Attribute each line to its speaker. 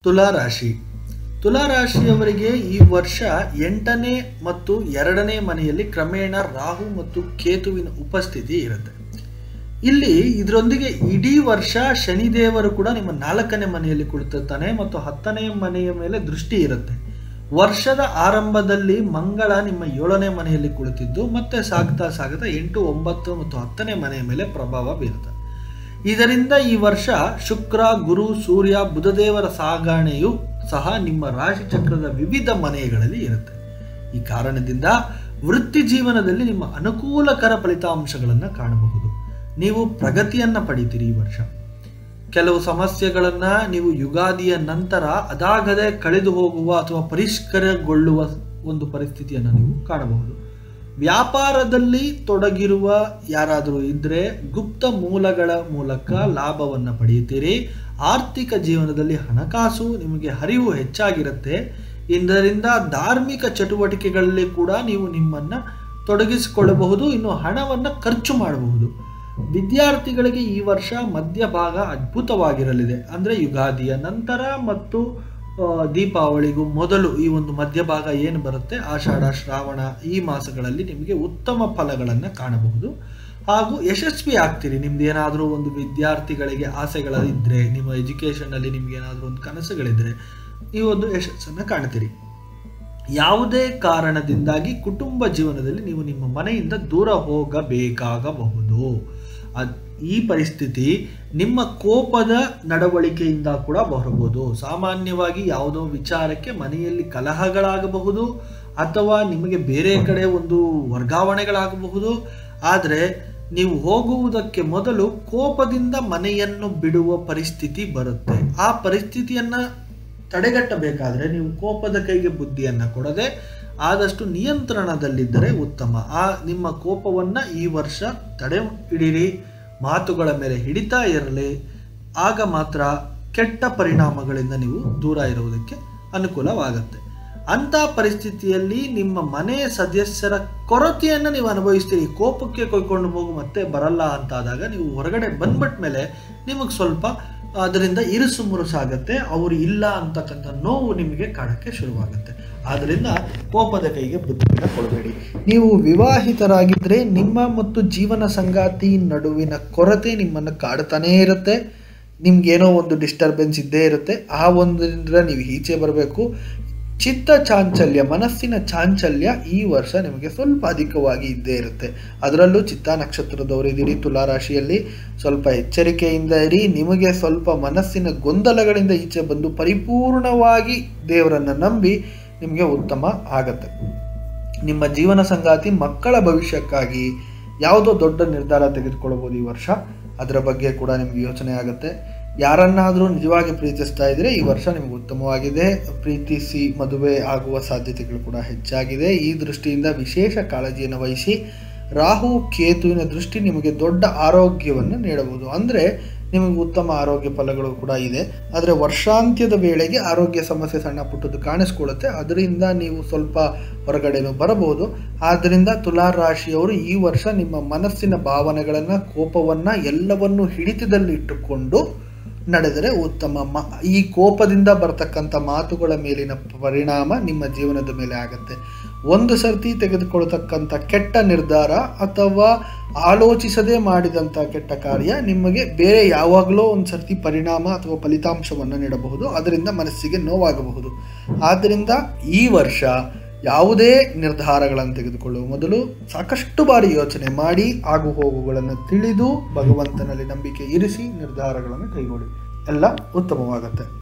Speaker 1: ತುಲಾ ರಾಶಿ ತುಲಾ ರಾಶಿಯವರಿಗೆ ಈ ವರ್ಷ ಎಂಟನೇ ಮತ್ತು ಎರಡನೇ ಮನೆಯಲ್ಲಿ ಕ್ರಮೇಣ ರಾಹು ಮತ್ತು ಕೇತುವಿನ ಉಪಸ್ಥಿತಿ ಇರುತ್ತೆ ಇಲ್ಲಿ ಇದರೊಂದಿಗೆ ಇಡೀ ವರ್ಷ ಶನಿದೇವರು ಕೂಡ ನಿಮ್ಮ ನಾಲ್ಕನೇ ಮನೆಯಲ್ಲಿ ಕುಳಿತಿರ್ತಾನೆ ಮತ್ತು ಹತ್ತನೇ ಮನೆಯ ಮೇಲೆ ದೃಷ್ಟಿ ಇರುತ್ತೆ ವರ್ಷದ ಆರಂಭದಲ್ಲಿ ಮಂಗಳ ನಿಮ್ಮ ಏಳನೇ ಮನೆಯಲ್ಲಿ ಕುಳಿತಿದ್ದು ಮತ್ತೆ ಸಾಗ್ತಾ ಸಾಗ್ತಾ ಎಂಟು ಒಂಬತ್ತು ಮತ್ತು ಹತ್ತನೇ ಮನೆಯ ಮೇಲೆ ಪ್ರಭಾವ ಬೀರುತ್ತೆ ಇದರಿಂದ ಈ ವರ್ಷ ಶುಕ್ರ ಗುರು ಸೂರ್ಯ ಬುಧದೇವರ ಸಾಗಣೆಯು ಸಹ ನಿಮ್ಮ ರಾಶಿ ಚಕ್ರದ ವಿವಿಧ ಮನೆಗಳಲ್ಲಿ ಇರುತ್ತೆ ಈ ಕಾರಣದಿಂದ ವೃತ್ತಿ ಜೀವನದಲ್ಲಿ ನಿಮ್ಮ ಅನುಕೂಲಕರ ಫಲಿತಾಂಶಗಳನ್ನು ಕಾಣಬಹುದು ನೀವು ಪ್ರಗತಿಯನ್ನು ಪಡಿತೀರಿ ಈ ವರ್ಷ ಕೆಲವು ಸಮಸ್ಯೆಗಳನ್ನು ನೀವು ಯುಗಾದಿಯ ನಂತರ ಅದಾಗದೆ ಕಳೆದು ಹೋಗುವ ಅಥವಾ ಪರಿಷ್ಕರಗೊಳ್ಳುವ ಒಂದು ಪರಿಸ್ಥಿತಿಯನ್ನು ನೀವು ಕಾಣಬಹುದು ವ್ಯಾಪಾರದಲ್ಲಿ ತೊಡಗಿರುವ ಯಾರಾದರೂ ಇದ್ದರೆ ಗುಪ್ತ ಮೂಲಗಳ ಮೂಲಕ ಲಾಭವನ್ನು ಪಡೆಯುತ್ತೀರಿ ಆರ್ಥಿಕ ಜೀವನದಲ್ಲಿ ಹಣಕಾಸು ನಿಮಗೆ ಹರಿವು ಹೆಚ್ಚಾಗಿರುತ್ತೆ ಇದರಿಂದ ಧಾರ್ಮಿಕ ಚಟುವಟಿಕೆಗಳಲ್ಲಿ ಕೂಡ ನೀವು ನಿಮ್ಮನ್ನು ತೊಡಗಿಸಿಕೊಳ್ಳಬಹುದು ಇನ್ನು ಹಣವನ್ನು ಖರ್ಚು ಮಾಡಬಹುದು ವಿದ್ಯಾರ್ಥಿಗಳಿಗೆ ಈ ವರ್ಷ ಮಧ್ಯಭಾಗ ಅದ್ಭುತವಾಗಿರಲಿದೆ ಅಂದರೆ ಯುಗಾದಿಯ ನಂತರ ಮತ್ತು ಆ, ದೀಪಾವಳಿಗೂ ಮೊದಲು ಈ ಒಂದು ಮಧ್ಯಭಾಗ ಏನು ಬರುತ್ತೆ ಆಷಾಢ ಶ್ರಾವಣ ಈ ಮಾಸಗಳಲ್ಲಿ ನಿಮಗೆ ಉತ್ತಮ ಫಲಗಳನ್ನು ಕಾಣಬಹುದು ಹಾಗೂ ಯಶಸ್ವಿ ಆಗ್ತೀರಿ ನಿಮ್ದು ಏನಾದರೂ ಒಂದು ವಿದ್ಯಾರ್ಥಿಗಳಿಗೆ ಆಸೆಗಳಿದ್ದರೆ ನಿಮ್ಮ ಎಜುಕೇಷನ್ನಲ್ಲಿ ನಿಮ್ಗೆ ಏನಾದರೂ ಒಂದು ಕನಸುಗಳಿದ್ದರೆ ಈ ಒಂದು ಯಶಸ್ಸನ್ನು ಕಾಣ್ತೀರಿ ಯಾವುದೇ ಕಾರಣದಿಂದಾಗಿ ಕುಟುಂಬ ಜೀವನದಲ್ಲಿ ನೀವು ನಿಮ್ಮ ಮನೆಯಿಂದ ದೂರ ಹೋಗಬೇಕಾಗಬಹುದು ಅದ್- ಈ ಪರಿಸ್ಥಿತಿ ನಿಮ್ಮ ಕೋಪದ ನಡವಳಿಕೆಯಿಂದ ಕೂಡ ಬರಬಹುದು ಸಾಮಾನ್ಯವಾಗಿ ಯಾವುದೋ ವಿಚಾರಕ್ಕೆ ಮನೆಯಲ್ಲಿ ಕಲಹಗಳಾಗಬಹುದು ಅಥವಾ ನಿಮಗೆ ಬೇರೆ ಕಡೆ ಒಂದು ವರ್ಗಾವಣೆಗಳಾಗಬಹುದು ಆದರೆ ನೀವು ಹೋಗುವುದಕ್ಕೆ ಮೊದಲು ಕೋಪದಿಂದ ಮನೆಯನ್ನು ಬಿಡುವ ಪರಿಸ್ಥಿತಿ ಬರುತ್ತೆ ಆ ಪರಿಸ್ಥಿತಿಯನ್ನು ತಡೆಗಟ್ಟಬೇಕಾದ್ರೆ ನೀವು ಕೋಪದ ಕೈಗೆ ಬುದ್ಧಿಯನ್ನು ಕೊಡದೆ ಆದಷ್ಟು ನಿಯಂತ್ರಣದಲ್ಲಿದ್ದರೆ ಉತ್ತಮ ಆ ನಿಮ್ಮ ಕೋಪವನ್ನು ಈ ವರ್ಷ ತಡೆ ಹಿಡಿರಿ ಮಾತುಗಳ ಮೇಲೆ ಹಿಡಿತಾ ಇರಲಿ ಆಗ ಮಾತ್ರ ಕೆಟ್ಟ ಪರಿಣಾಮಗಳಿಂದ ನೀವು ದೂರ ಇರುವುದಕ್ಕೆ ಅನುಕೂಲವಾಗುತ್ತೆ ಅಂಥ ಪರಿಸ್ಥಿತಿಯಲ್ಲಿ ನಿಮ್ಮ ಮನೆ ಸದಸ್ಯರ ಕೊರತೆಯನ್ನು ನೀವು ಅನುಭವಿಸ್ತೀರಿ ಕೋಪಕ್ಕೆ ಕೊಯ್ಕೊಂಡು ಹೋಗು ಮತ್ತೆ ಬರಲ್ಲ ಅಂತಾದಾಗ ನೀವು ಹೊರಗಡೆ ಬಂದ್ಬಿಟ್ಟ ಮೇಲೆ ನಿಮಗೆ ಸ್ವಲ್ಪ ಅದರಿಂದ ಇರುಸು ಮುರುಸಾಗತ್ತೆ ಅವರು ಇಲ್ಲ ಅಂತಕ್ಕಂಥ ನೋವು ನಿಮಗೆ ಕಾಡಕ್ಕೆ ಶುರುವಾಗುತ್ತೆ ಆದ್ದರಿಂದ ಕೋಪದ ಕೈಗೆ ಬುದ್ಧಿಯನ್ನು ಕೊಡಬೇಡಿ ನೀವು ವಿವಾಹಿತರಾಗಿದ್ದರೆ ನಿಮ್ಮ ಮತ್ತು ಜೀವನ ಸಂಗಾತಿ ನಡುವಿನ ಕೊರತೆ ನಿಮ್ಮನ್ನು ಕಾಡ್ತಾನೇ ಇರುತ್ತೆ ನಿಮ್ಗೇನೋ ಒಂದು ಡಿಸ್ಟರ್ಬೆನ್ಸ್ ಇದ್ದೇ ಇರುತ್ತೆ ಆ ಒಂದರಿಂದ ನೀವು ಈಚೆ ಬರಬೇಕು ಚಿತ್ತ ಚಾಂಚಲ್ಯ ಮನಸ್ಸಿನ ಚಾಂಚಲ್ಯ ಈ ವರ್ಷ ನಿಮಗೆ ಸ್ವಲ್ಪ ಅಧಿಕವಾಗಿ ಇದ್ದೇ ಇರುತ್ತೆ ಅದರಲ್ಲೂ ಚಿತ್ತ ನಕ್ಷತ್ರದವರಿದ್ದೀರಿ ತುಲಾ ರಾಶಿಯಲ್ಲಿ ಸ್ವಲ್ಪ ಎಚ್ಚರಿಕೆಯಿಂದ ಇರಿ ನಿಮಗೆ ಸ್ವಲ್ಪ ಮನಸ್ಸಿನ ಗೊಂದಲಗಳಿಂದ ಈಚೆ ಬಂದು ಪರಿಪೂರ್ಣವಾಗಿ ದೇವರನ್ನು ನಂಬಿ ನಿಮಗೆ ಉತ್ತಮ ಆಗತ್ತೆ ನಿಮ್ಮ ಜೀವನ ಸಂಗಾತಿ ಮಕ್ಕಳ ಭವಿಷ್ಯಕ್ಕಾಗಿ ಯಾವುದೋ ದೊಡ್ಡ ನಿರ್ಧಾರ ತೆಗೆದುಕೊಳ್ಳಬಹುದು ಈ ವರ್ಷ ಅದರ ಬಗ್ಗೆ ಕೂಡ ನಿಮಗೆ ಯೋಚನೆ ಆಗುತ್ತೆ ಯಾರನ್ನಾದರೂ ನಿಜವಾಗಿ ಪ್ರೀತಿಸ್ತಾ ಇದ್ದರೆ ಈ ವರ್ಷ ನಿಮಗೆ ಉತ್ತಮವಾಗಿದೆ ಪ್ರೀತಿಸಿ ಮದುವೆ ಆಗುವ ಸಾಧ್ಯತೆಗಳು ಕೂಡ ಹೆಚ್ಚಾಗಿದೆ ಈ ದೃಷ್ಟಿಯಿಂದ ವಿಶೇಷ ಕಾಳಜಿಯನ್ನು ವಹಿಸಿ ರಾಹು ಕೇತುವಿನ ದೃಷ್ಟಿ ನಿಮಗೆ ದೊಡ್ಡ ಆರೋಗ್ಯವನ್ನು ನೀಡಬಹುದು ಅಂದರೆ ನಿಮಗೆ ಉತ್ತಮ ಆರೋಗ್ಯ ಫಲಗಳು ಕೂಡ ಇದೆ ಆದರೆ ವರ್ಷಾಂತ್ಯದ ವೇಳೆಗೆ ಆರೋಗ್ಯ ಸಮಸ್ಯೆ ಸಣ್ಣ ಪುಟ್ಟದ್ದು ಕಾಣಿಸ್ಕೊಳ್ಳುತ್ತೆ ಅದರಿಂದ ನೀವು ಸ್ವಲ್ಪ ಹೊರಗಡೆನೂ ಬರಬಹುದು ಆದ್ದರಿಂದ ತುಲಾ ರಾಶಿಯವರು ಈ ವರ್ಷ ನಿಮ್ಮ ಮನಸ್ಸಿನ ಭಾವನೆಗಳನ್ನು ಕೋಪವನ್ನು ಎಲ್ಲವನ್ನು ಹಿಡಿತದಲ್ಲಿ ಇಟ್ಟುಕೊಂಡು ನಡೆದರೆ ಉತ್ತಮ ಮ ಈ ಕೋಪದಿಂದ ಬರ್ತಕ್ಕಂಥ ಮಾತುಗಳ ಮೇಲಿನ ಪರಿಣಾಮ ನಿಮ್ಮ ಜೀವನದ ಮೇಲೆ ಆಗುತ್ತೆ ಒಂದು ಸರ್ತಿ ತೆಗೆದುಕೊಳ್ತಕ್ಕಂಥ ಕೆಟ್ಟ ನಿರ್ಧಾರ ಅಥವಾ ಆಲೋಚಿಸದೇ ಮಾಡಿದಂಥ ಕೆಟ್ಟ ಕಾರ್ಯ ನಿಮಗೆ ಬೇರೆ ಯಾವಾಗಲೂ ಒಂದು ಸರ್ತಿ ಪರಿಣಾಮ ಅಥವಾ ಫಲಿತಾಂಶವನ್ನು ನೀಡಬಹುದು ಅದರಿಂದ ಮನಸ್ಸಿಗೆ ನೋವಾಗಬಹುದು ಆದ್ದರಿಂದ ಈ ವರ್ಷ ಯಾವುದೇ ನಿರ್ಧಾರಗಳನ್ನು ತೆಗೆದುಕೊಳ್ಳುವ ಮೊದಲು ಸಾಕಷ್ಟು ಬಾರಿ ಯೋಚನೆ ಮಾಡಿ ಆಗು ಹೋಗುಗಳನ್ನು ತಿಳಿದು ಭಗವಂತನಲ್ಲಿ ನಂಬಿಕೆ ಇರಿಸಿ ನಿರ್ಧಾರಗಳನ್ನು ಕೈಗೊಳ್ಳಿ ಎಲ್ಲ ಉತ್ತಮವಾಗುತ್ತೆ